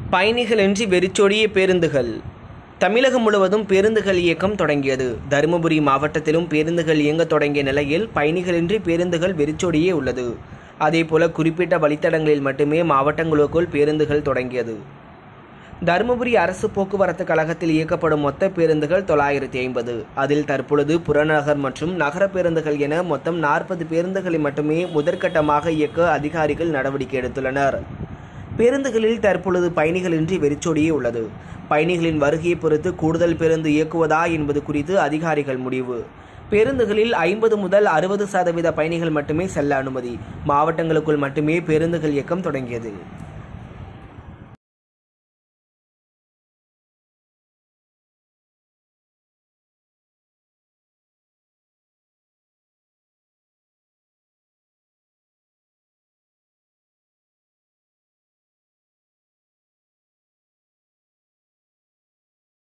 பயணிகளின்றி வெறிச்சோடிய பேருந்துகள் தமிழகம் முழுவதும் பேருந்துகள் இயக்கம் தொடங்கியது தருமபுரி மாவட்டத்திலும் பேருந்துகள் இயங்க தொடங்கிய நிலையில் பயணிகளின்றி பேருந்துகள் வெறிச்சோடியே உள்ளது அதேபோல குறிப்பிட்ட வழித்தடங்களில் மட்டுமே மாவட்டங்களுக்குள் பேருந்துகள் தொடங்கியது தருமபுரி அரசு போக்குவரத்து கழகத்தில் இயக்கப்படும் மொத்த பேருந்துகள் தொள்ளாயிரத்தி ஐம்பது அதில் தற்பொழுது புறநகர் மற்றும் நகர பேருந்துகள் என மொத்தம் நாற்பது பேருந்துகளை மட்டுமே முதற்கட்டமாக இயக்க அதிகாரிகள் நடவடிக்கை எடுத்துள்ளனர் பேருந்துகளில் தற்பொழுது பயணிகளின்றி வெறிச்சோடியே உள்ளது பயணிகளின் வருகையை பொறுத்து கூடுதல் பேருந்து இயக்குவதா என்பது குறித்து அதிகாரிகள் முடிவு பேருந்துகளில் ஐம்பது முதல் அறுபது சதவீத பயணிகள் மட்டுமே செல்ல அனுமதி மாவட்டங்களுக்குள் மட்டுமே பேருந்துகள் இயக்கம் தொடங்கியது